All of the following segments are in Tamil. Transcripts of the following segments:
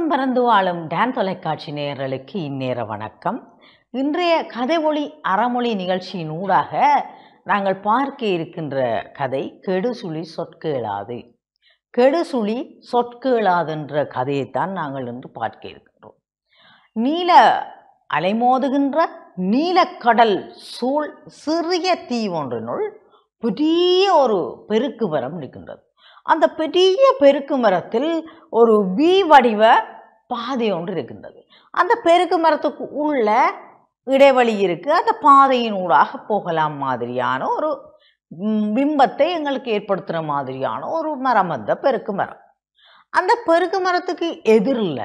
உலகெங்கும் பறந்து வாழும் டான் தொலைக்காட்சி நேயர்களுக்கு இந்நேர வணக்கம் இன்றைய கதை ஒளி அறமொழி நிகழ்ச்சியின் ஊடாக நாங்கள் பார்க்க இருக்கின்ற கதை கெடுசுழி சொற்கேளாது கெடுசுழி சொற்கேளாதுன்ற கதையைத்தான் நாங்கள் இன்று பார்க்க இருக்கின்றோம் நீல அலைமோதுகின்ற நீலக்கடல் சூழ் சிறிய தீ ஒன்றினுள் பெரிய ஒரு பெருக்கு மரம் இருக்கின்றது அந்த பெரிய பெருக்கு மரத்தில் ஒரு வி வடிவ பாதை ஒன்று இருக்கின்றது அந்த பெருக்கு மரத்துக்கு உள்ள இடைவெளி இருக்கு அந்த பாதையின் ஊடாக போகலாம் மாதிரியான ஒரு ம், பிம்பத்தை எங்களுக்கு ஏற்படுத்துகிற மாதிரியான ஒரு மரம் அந்த பெருக்கு மரம் அந்த பெருக்கு மரத்துக்கு எதிரில்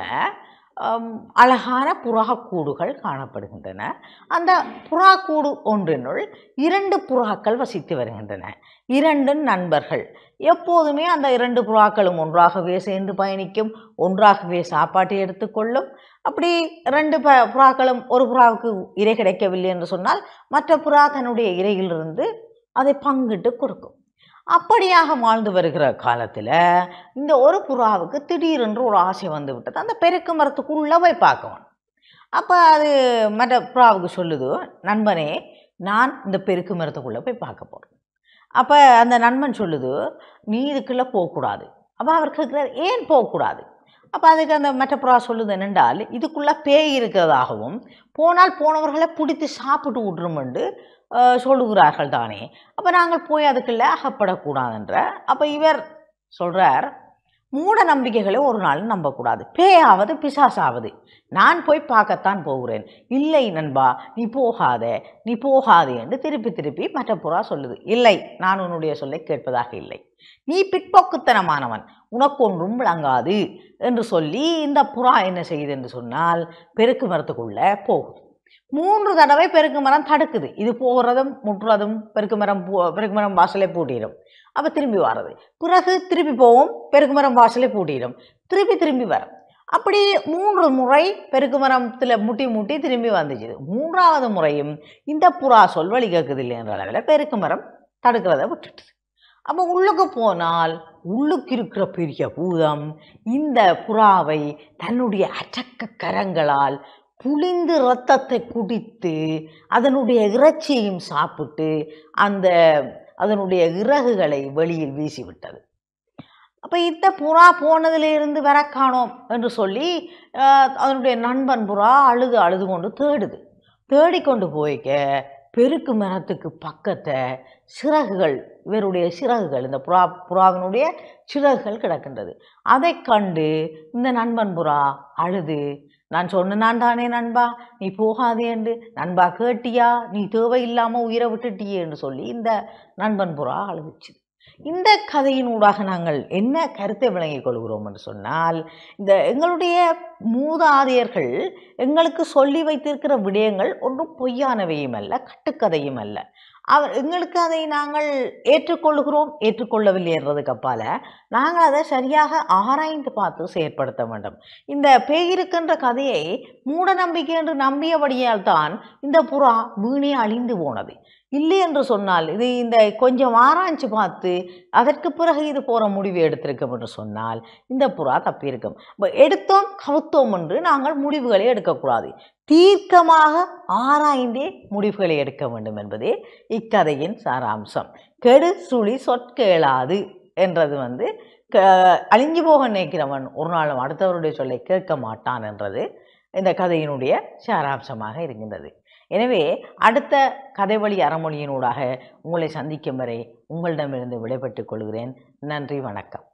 அழகான புறாக்கூடுகள் காணப்படுகின்றன அந்த புறாக்கூடு ஒன்றினுள் இரண்டு புறாக்கள் வசித்து வருகின்றன இரண்டு நண்பர்கள் எப்போதுமே அந்த இரண்டு புறாக்களும் ஒன்றாகவே சேர்ந்து பயணிக்கும் ஒன்றாகவே சாப்பாட்டை எடுத்துக்கொள்ளும் அப்படி ரெண்டு ப புறாக்களும் ஒரு புறாவுக்கு இரை கிடைக்கவில்லை என்று சொன்னால் மற்ற புறா தன்னுடைய இரையிலிருந்து அதை பங்கிட்டு கொடுக்கும் அப்படியாக வாழ்ந்து வருகிற காலத்தில் இந்த ஒரு புறாவுக்கு திடீரென்று ஒரு ஆசை வந்து விட்டது அந்த பெருக்கு மரத்துக்குள்ளே போய் பார்க்கணும் அப்போ அது மற்ற புறாவுக்கு சொல்லுது நண்பனே நான் இந்த பெருக்கு மரத்துக்குள்ளே போய் பார்க்க போகிறேன் அப்போ அந்த நண்பன் சொல்லுது நீ இதுக்குள்ளே போகக்கூடாது அப்போ அவர் கேட்குறாரு ஏன் போகக்கூடாது அப்போ அதுக்கு அந்த மற்ற புறா சொல்லுது என்னென்றால் இதுக்குள்ளே பேய் இருக்கிறதாகவும் போனால் போனவர்களை பிடித்து சாப்பிட்டு விட்டுருமென்று அஹ், சொல்லுகிறார்கள் தானே அப்போ நாங்கள் போய் அதுக்குள்ளே அகப்படக்கூடாதுன்ற அப்போ இவர் சொல்கிறார் மூட நம்பிக்கைகளை ஒரு நாள் நம்பக்கூடாது பேயாவது பிசாசாவது நான் போய் பார்க்கத்தான் போகிறேன் இல்லை நண்பா நீ போகாத நீ போகாதே என்று திருப்பி திருப்பி மற்ற புறா சொல்லுது இல்லை நான் உன்னுடைய சொல்லை கேட்பதாக இல்லை நீ பிற்போக்குத்தனமானவன் உனக்கு ஒன்றும் விளங்காது என்று சொல்லி இந்த புறா என்ன செய்யுது என்று சொன்னால் பெருக்கு மரத்துக்குள்ளே போகுது மூன்று தடவை பெருக்கு மரம் தடுக்குது இது போகிறதும் முட்டுறதும் பெருக்கு மரம் பூ- பெருக்கு மரம் வாசலை பூட்டிடும் அப்போ திரும்பி வர்றது பிறகு திருப்பி போவோம் பெருக்கு மரம் வாசலை பூட்டிடும் திருப்பி திரும்பி வரும் அப்படி மூன்று முறை பெருக்கு மரத்தில் முட்டி முட்டி திரும்பி வந்துச்சு மூன்றாவது முறையும் இந்த புறா சொல்வழி கேட்குது இல்லைன்ற அளவில் பெருக்கு மரம் தடுக்கிறத விட்டுட்டு அப்போ உள்ளுக்கு போனால் உள்ளுக்கு இருக்கிற பெரிய பூதம் இந்த புறாவை தன்னுடைய அச்சக்க கரங்களால் புளிந்து இரத்தத்தை குடித்து அதனுடைய இறைச்சியையும் சாப்பிட்டு அந்த அதனுடைய இறகுகளை வெளியில் வீசிவிட்டது அப்போ இந்த புறா போனதிலிருந்து வர காணோம் என்று சொல்லி ஆஹ், அதனுடைய நண்பன் புறா அழுது அழுது கொண்டு தேடுது தேடிக்கொண்டு போய்க்க பெருக்கு மரத்துக்கு பக்கத்தை சிறகுகள் இவருடைய சிறகுகள் இந்த புறா புறாவினுடைய சிறகுகள் கிடக்கின்றது அதை கண்டு இந்த நண்பன் புறா அழுது நான் சொன்னேன் தானே நண்பா நீ போகாதே என்று நண்பா கேட்டியா நீ தேவையில்லாமல் உயிரை விட்டுட்டியே என்று சொல்லி இந்த நண்பன் புறா அழுதுச்சு இந்த கதையினூடாக நாங்கள் என்ன கருத்தை விளங்கிக் கொள்கிறோம் என்று சொன்னால் இந்த எங்களுடைய மூதாதையர்கள் எங்களுக்கு சொல்லி வைத்திருக்கிற விடயங்கள் ஒன்றும் பொய்யானவையும் அல்ல கட்டுக்கதையும் அல்ல அவர் எங்களுக்கு அதை நாங்கள் ஏற்றுக்கொள்கிறோம் ஏற்றுக்கொள்ளவில்லை என்றதுக்கு அப்பால நாங்கள் அதை சரியாக ஆராய்ந்து பார்த்து செயற்படுத்த வேண்டும் இந்த பேய் இருக்கின்ற கதையை மூட நம்பிக்கை என்று நம்பியபடியால் தான் இந்த புறா வீணே அழிந்து போனது இல்லை என்று சொன்னால் இது இந்த கொஞ்சம் ஆராய்ச்சி பார்த்து அதற்கு பிறகு இது போகிற முடிவு எடுத்திருக்கும் என்று சொன்னால் இந்த புறா தப்பியிருக்கும் இப்போ எடுத்தோம் கவுத்தோம் என்று நாங்கள் முடிவுகளை எடுக்கக்கூடாது தீர்க்கமாக ஆராய்ந்தே முடிவுகளை எடுக்க வேண்டும் என்பதே இக்கதையின் சாராம்சம் கெடு சுழி சொற்கேளாது என்றது வந்து க அழிஞ்சு போக நினைக்கிறவன் ஒரு நாளும் அடுத்தவருடைய சொல்லை கேட்க மாட்டான் என்றது இந்த கதையினுடைய சாராம்சமாக இருக்கின்றது எனவே அடுத்த கதைவழி அறமொழியினூடாக உங்களை சந்திக்கும் வரை உங்களிடமிருந்து விடைபெற்றுக் கொள்கிறேன் நன்றி வணக்கம்